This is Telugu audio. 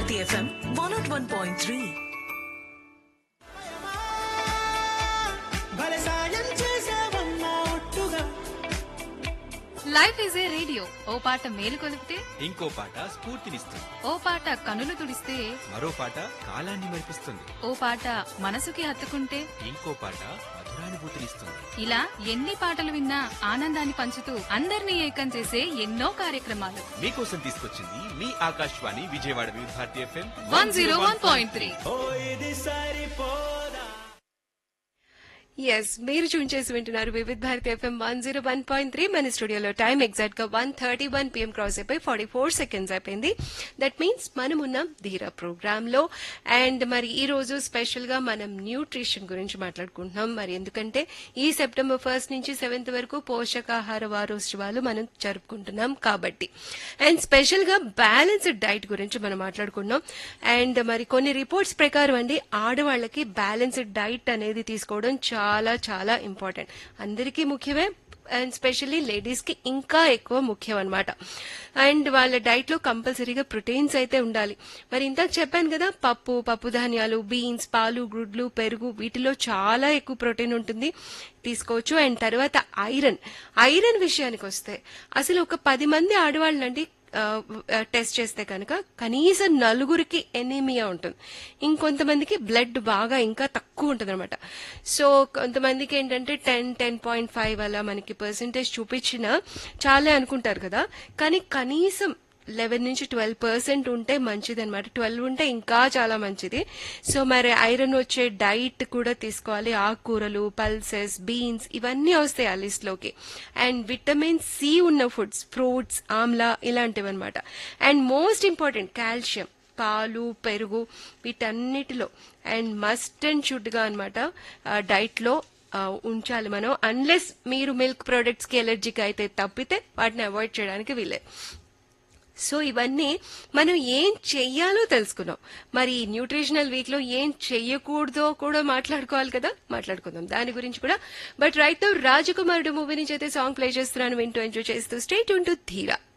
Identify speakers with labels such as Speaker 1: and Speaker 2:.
Speaker 1: Bharati FM one nought one point three
Speaker 2: భలే సాయం చేసావమ్మా ఒట్టుగా
Speaker 3: లైఫ్ ఈజ్ ఏ రేడియో ఓ పాట మేలు కొలిపితే
Speaker 4: ఇంకో పాట స్ఫూర్తినిస్తుంది
Speaker 3: ఓ పాట కనులు తుడిస్తే
Speaker 4: మరో పాట కాలాన్ని మరిపిస్తుంది
Speaker 3: ఓ పాట మనసుకి హత్తుకుంటే
Speaker 4: ఇంకో పాట మధురానుభూతినిస్తుంది
Speaker 3: ఇలా ఎన్ని పాటలు విన్నా ఆనందాన్ని పంచుతూ అందరినీ ఏకం చేసే ఎన్నో కార్యక్రమాలు
Speaker 4: మీకోసం తీసుకొచ్చింది మీ Akashvani Vijayawada Vividh Bharati FM
Speaker 3: one zero one point three
Speaker 2: ఓ ఇది సరిపోదా
Speaker 5: ఎస్ మీరు చూన్ చేసి వింటున్నారు Vividh Bharati FM one zero one point three మన స్టూడియోలో టైం ఎగ్జాక్ట్ గా one thirty one PM cross అయిపోయి ఫార్టీ ఫోర్ సెకండ్స్ అయిపోయింది దట్ మీన్స్ మనం ఉన్నాం ధీరా ప్రోగ్రామ్ లో అండ్ మరి ఈ రోజు స్పెషల్ గా మనం న్యూట్రిషన్ గురించి మాట్లాడుకుంటున్నాం మరి ఎందుకంటే ఈ సెప్టెంబర్ ఫస్ట్ నుంచి సెవెంత్ వరకు పోషకాహార వారోత్సవాలు మనం జరుపుకుంటున్నాం కాబట్టి అండ్ స్పెషల్ గా బ్యాలెన్స్డ్ డైట్ గురించి మనం మాట్లాడుకున్నాం అండ్ మరి కొన్ని రిపోర్ట్స్ ప్రకారం అండి ఆడవాళ్ళకి బ్యాలెన్స్డ్ డైట్ అనేది తీసుకోవడం చాలా చాలా ఇంపార్టెంట్ అందరికీ ముఖ్యమే అండ్ స్పెషల్లీ లేడీస్ కి ఇంకా ఎక్కువ ముఖ్యం అనమాట అండ్ వాళ్ళ డైట్ లో కంపల్సరీగా ప్రోటీన్స్ అయితే ఉండాలి మరి ఇందాక చెప్పాను కదా పప్పు పప్పు ధాన్యాలు బీన్స్ పాలు గుడ్లు పెరుగు వీటిలో చాలా ఎక్కువ ప్రోటీన్ ఉంటుంది తీసుకోవచ్చు అండ్ తర్వాత ఐరన్ ఐరన్ విషయానికి వస్తే అసలు ఒక పది మంది ఆడవాళ్ళండి టెస్ట్ చేస్తే కనుక కనీసం నలుగురికి ఎనీమియా ఉంటుంది ఇంకొంతమందికి బ్లడ్ బాగా ఇంకా తక్కువ ఉంటుంది అనమాట సో కొంతమందికి ఏంటంటే టెన్ టెన్ పాయింట్ ఫైవ్ అలా మనకి పర్సంటేజ్ చూపించిన చాలే అనుకుంటారు కదా కానీ కనీసం లెవెన్ నుంచి ట్వెల్వ్ పర్సెంట్ ఉంటే మంచిది అనమాట ట్వెల్వ్ ఉంటే ఇంకా చాలా మంచిది సో మరి ఐరన్ వచ్చే డైట్ కూడా తీసుకోవాలి ఆకుకూరలు పల్సెస్ బీన్స్ ఇవన్నీ వస్తాయి ఆ లిస్ట్ లోకి అండ్ విటమిన్ సి ఉన్న ఫుడ్స్ ఫ్రూట్స్ ఆమ్లా ఇలాంటివి అనమాట అండ్ మోస్ట్ ఇంపార్టెంట్ కాల్షియం పాలు పెరుగు వీటన్నిటిలో అండ్ మస్ట్ అండ్ షుడ్ గా అనమాట డైట్ లో ఆ, ఉంచాలి మనం అన్లెస్ మీరు మిల్క్ ప్రొడక్ట్స్ కి ఎలర్జీకి అయితే తప్పితే వాటిని అవాయిడ్ చేయడానికి వీలే సో ఇవన్నీ మనం ఏం చెయ్యాలో తెలుసుకున్నాం మరి ఈ న్యూట్రిషనల్ వీక్ లో ఏం చెయ్యకూడదో కూడా మాట్లాడుకోవాలి కదా మాట్లాడుకుందాం దాని గురించి కూడా బట్ రైట్ రాజకుమారుడు మూవీ నుంచి అయితే సాంగ్ ప్లే చేస్తున్నాను వింటూ ఎంజాయ్ చేస్తూ స్టేట్ ఉంటూ ధీరా